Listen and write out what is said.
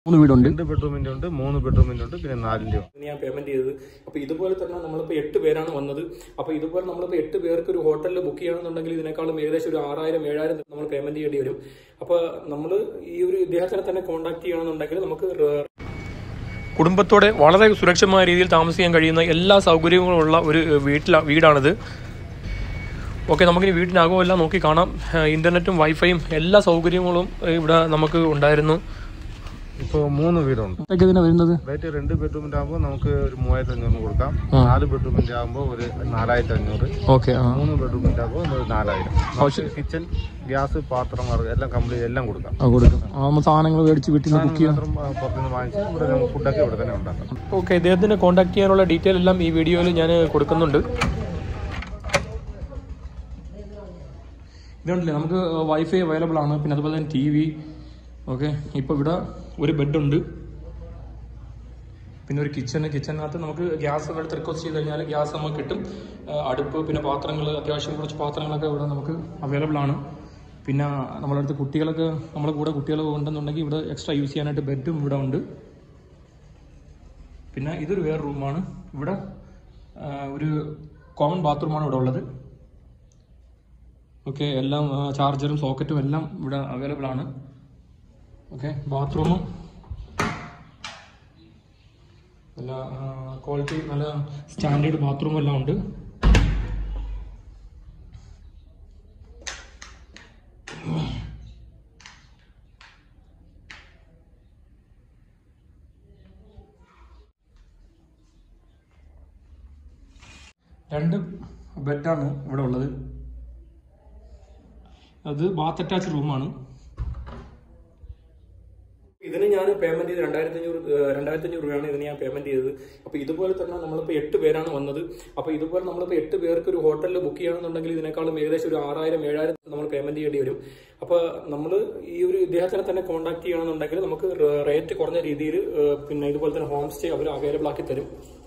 മൂന്ന് വീടുണ്ട് രണ്ട് ബെഡ്റൂമിന്റെ ഉണ്ട് മൂന്ന് ബെഡ്റൂമിന്റെ ഉണ്ട് പിന്നെ നാലിന്റെ ഉണ്ട് ഞാൻ പേയ്മെന്റ് ചെയ്തത് അപ്പൊ ഇതുപോലെ തന്നെ നമ്മളിപ്പോ എട്ട് പേരാണ് വന്നത് അപ്പൊ ഇതുപോലെ നമ്മളിപ്പോ എട്ട് പേർക്ക് ഒരു ഹോട്ടലിൽ ബുക്ക് ചെയ്യണമെന്നുണ്ടെങ്കിൽ ഇതിനേക്കാളും ഏകദേശം ഒരു ആറായിരം ഏഴായിരം നമ്മൾ പേയ്മെന്റ് ചെയ്യേണ്ടി വരും അപ്പൊ നമ്മൾ ഈ ഒരു ഇദ്ദേഹത്തിനെ തന്നെ കോൺടാക്ട് ചെയ്യണമെന്നുണ്ടെങ്കിൽ നമുക്ക് ര- കുടുംബത്തോടെ വളരെ സുരക്ഷിതമായ രീതിയിൽ താമസിക്കാൻ കഴിയുന്ന എല്ലാ സൗകര്യങ്ങളും ഉള്ള ഒരു വീട്ടില വീടാണിത് ഓക്കെ നമുക്കിനി വീട്ടിനകമെല്ലാം നോക്കി കാണാം ഏഹ് ഇന്റർനെറ്റും വൈഫൈയും എല്ലാ സൗകര്യങ്ങളും ഏഹ് ഇവിടെ നമുക്ക് ഉണ്ടായിരുന്നു ഇപ്പൊ മൂന്ന് വീടുണ്ട് ഇതൊക്കെ ഇതിനാ വരുന്നത് റേറ്റ് രണ്ട് ബെഡ്റൂമിന്റെ ആകുമ്പോൾ നമുക്ക് ഒരു മൂവായിരത്തി അഞ്ഞൂറിന് കൊടുക്കാം നാല് ബെഡ്റൂമിന്റെ ആകുമ്പോൾ ഒരു നാലായിരത്തി അഞ്ഞൂറ് ഓക്കെ ആ മൂന്ന് ബെഡ്റൂമിന്റെ ആകുമ്പോൾ ഒരു നാലായിരം നമുക്ക് കിച്ചൺ ഗ്യാസ് പാത്രം വറ- എല്ലാം കംപ്ലീറ്റ് എല്ലാം കൊടുക്കാം ആ, കൊടുക്കും ആ നമ്മൾ സാധനങ്ങൾ മേടിച്ച് വീട്ടിൽ നിന്ന് കുക്ക് ചെയ്യാം മാത്രം ആ, പുറത്തുനിന്ന് വാങ്ങിച്ച് ഇവിടെ നമുക്ക് ഫുഡൊക്കെ ഇവിടെ തന്നെ ഉണ്ടാക്കാം ഓക്കെ ഇദ്ദേഹത്തിനെ കോൺടാക്ട് ചെയ്യാനുള്ള ഡീറ്റെയിൽ എല്ലാം ഈ വീഡിയോയിൽ ഞാൻ കൊടുക്കുന്നുണ്ട് ഇതുണ്ടല്ലേ നമുക്ക് വൈഫൈ അവൈലബിൾ ആണ് പിന്നെ അതുപോലെ തന്നെ ടി വി ഓക്കെ ഇപ്പോൾ ഇവിടെ ഒരു ബെഡുണ്ട് പിന്നെ ഒരു കിച്ചൺ കിച്ചണിനകത്ത് നമുക്ക് ഗ്യാസ് എടുത്ത് റിക്വസ്റ്റ് ചെയ്ത് കഴിഞ്ഞാൽ ഗ്യാസ് നമുക്ക് കിട്ടും ആ, അടുപ്പ് പിന്നെ പാത്രങ്ങൾ അത്യാവശ്യം കുറച്ച് പാത്രങ്ങളൊക്കെ ഇവിടെ നമുക്ക് അവൈലബിൾ ആണ് പിന്നെ നമ്മുടെ അടുത്ത് കുട്ടികളൊക്കെ നമ്മുടെ കൂടെ കുട്ടികളൊക്കെ ഉണ്ടെന്നുണ്ടെങ്കിൽ ഇവിടെ എക്സ്ട്രാ യൂസ് ചെയ്യാനായിട്ട് ബെഡും ഇവിടെ ഉണ്ട് പിന്നെ ഇതൊരു വേറെ റൂമാണ് ഇവിടെ ആ, ഒരു കോമൺ ബാത്റൂമാണ് ഇവിടെ ഉള്ളത് ഓക്കെ എല്ലാം ആ, ചാർജറും സോക്കറ്റും എല്ലാം ഇവിടെ അവൈലബിൾ ആണ് ഓക്കെ ബാത്റൂമും നല്ല ക്വാളിറ്റി നല്ല സ്റ്റാൻഡേർഡ് ബാത്റൂം എല്ലാം ഉണ്ട് രണ്ട് ബെഡാണ് ഇവിടെ ഉള്ളത് അത് ബാത്ത് അറ്റാച്ച് റൂമാണ് ഇതിന് ഞാൻ പേയ്മെന്റ് ചെയ്ത് രണ്ടായിരത്തി അഞ്ഞൂറ് രണ്ടായിരത്തി അഞ്ഞൂറ് രൂപയാണ് ഇതിന് ഞാൻ പേയ്മെന്റ് ചെയ്തത് അപ്പൊ ഇതുപോലെ തന്നെ നമ്മളിപ്പോ എട്ട് പേരാണ് വന്നത് അപ്പൊ ഇതുപോലെ നമ്മളിപ്പോ എട്ട് പേർക്ക് ഒരു ഹോട്ടലിൽ ബുക്ക് ചെയ്യണമെന്നുണ്ടെങ്കിൽ ഇതിനേക്കാളും ഏകദേശം ഒരു ആറായിരം ഏഴായിരം നമ്മൾ പേയ്മെന്റ് ചെയ്യേണ്ടി വരും അപ്പൊ നമ്മൾ ഈ ഒരു ഇദ്ദേഹത്തിനെ തന്നെ കോൺടാക്ട് ചെയ്യണമെന്നുണ്ടെങ്കിൽ നമുക്ക് റേറ്റ് കുറഞ്ഞ രീതിയിൽ പിന്നെ ഇതുപോലെ തന്നെ ഹോം സ്റ്റേ അവർ അവൈലബിൾ ആക്കി തരും